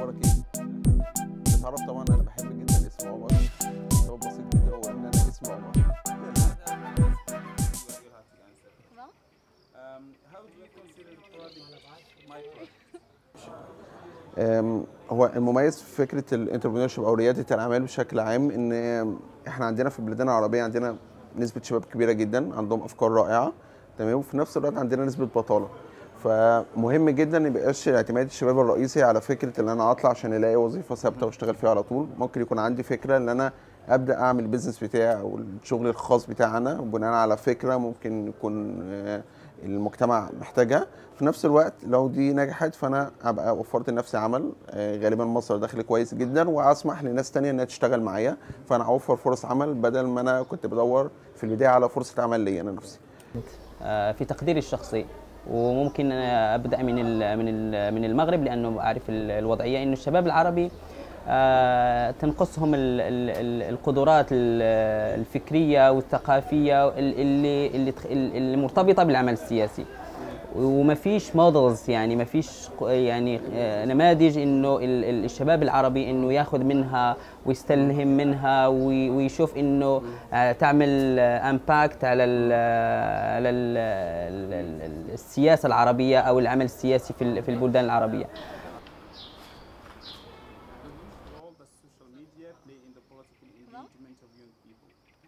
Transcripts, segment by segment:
اخبارك ايه؟ اتعرف طبعا انا بحب جدا اسم عمر سبب بسيط جدا هو ان انا اسمي عمر أم، هو المميز في فكره الانتربرينور او رياده الاعمال بشكل عام ان احنا عندنا في بلادنا العربيه عندنا نسبه شباب كبيره جدا عندهم افكار رائعه تمام وفي نفس الوقت عندنا نسبه بطاله فمهم جدا ما يبقاش اعتماد الشباب الرئيسي على فكره ان انا اطلع عشان الاقي وظيفه ثابته واشتغل فيها على طول ممكن يكون عندي فكره ان انا ابدا اعمل البيزنس بتاعي او الشغل الخاص بتاعي انا بناء على فكره ممكن يكون آه، المجتمع محتاجها في نفس الوقت لو دي نجحت فانا ابقى وفرت لنفسي عمل آه، غالبا مصدر دخل كويس جدا واسمح لناس تانية انها تشتغل معايا فانا اوفر فرص عمل بدل ما انا كنت بدور في البدايه على فرصه عمل ليا انا نفسي آه، في تقديري الشخصي وممكن أنا ابدا من ال- من ال- من المغرب لانه اعرف ال- الوضعيه انه الشباب العربي آه، تنقصهم ال- ال- ال- القدرات ال- الفكريه والثقافيه ال- اللي اللي تخ- اللي مرتبطه بالعمل السياسي وما فيش مودلز يعني ما فيش يعني آه، نماذج انه ال- ال- الشباب العربي انه ياخذ منها ويستلهم منها وي- ويشوف انه آه، تعمل امباكت على ال على ال ال- السياسه العربيه او العمل السياسي في ال- في البلدان العربيه role does social media play in the political engagement of young people?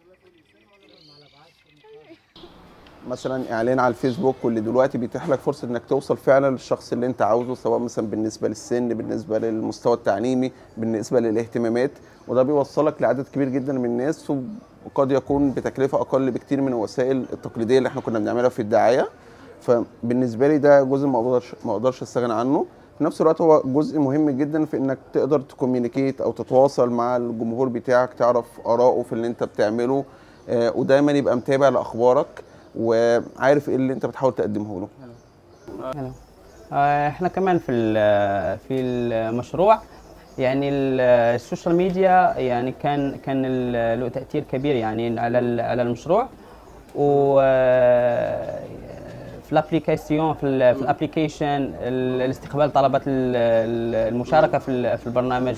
مثلا اعلان على الفيسبوك واللي دلوقتي بيتيح لك فرصه انك توصل فعلا للشخص اللي انت عاوزه سواء مثلا بالنسبه للسن بالنسبه للمستوى التعليمي بالنسبه للاهتمامات وده بيوصلك لعدد كبير جدا من الناس وقد يكون بتكلفه اقل بكتير من الوسائل التقليديه اللي احنا كنا بنعملها في الدعايه فبالنسبه لي ده جزء ما اقدرش ما اقدرش استغنى عنه في نفس الوقت هو جزء مهم جدا في انك تقدر تكوميونيكيت او تتواصل مع الجمهور بتاعك تعرف اراءه في اللي انت بتعمله آه، ودايما يبقى متابع لاخبارك وعارف ايه اللي انت بتحاول تقدمه له هلا. آه، احنا كمان في ال- في المشروع يعني ال- السوشيال ميديا يعني كان كان ال- له تاثير كبير يعني على ال- على المشروع و آه، في الابليكيشن في ال- في الابليكيشن ال- الاستقبال طلبات ال- ال- المشاركه في ال- في البرنامج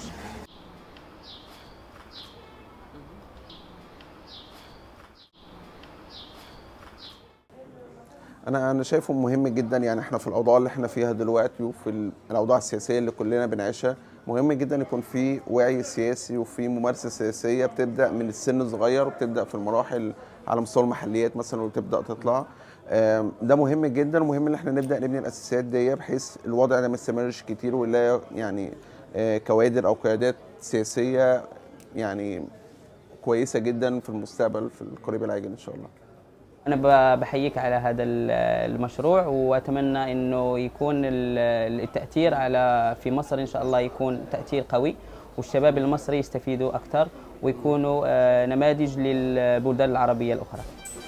انا انا شايفه مهم جدا يعني احنا في الاوضاع اللي احنا فيها دلوقتي وفي ال- الاوضاع السياسيه اللي كلنا بنعيشها مهم جدا يكون في وعي سياسي وفي ممارسه سياسيه بتبدا من السن الصغير وبتبدا في المراحل على مستوى المحليات مثلا وتبدا تطلع آم، ده مهم جدا ومهم ان احنا نبدا نبني الاساسيات دي بحيث الوضع ده ما يستمرش كتير ولا يعني آه، كوادر او قيادات سياسيه يعني كويسه جدا في المستقبل في القريب العاجل ان شاء الله أنا ب- بحييك على هذا ال- المشروع وأتمنى إنه يكون ال- التأثير على في مصر إن شاء الله يكون تأثير قوي والشباب المصري يستفيدوا أكثر ويكونوا آه، نماذج للبلدان العربية الأخرى.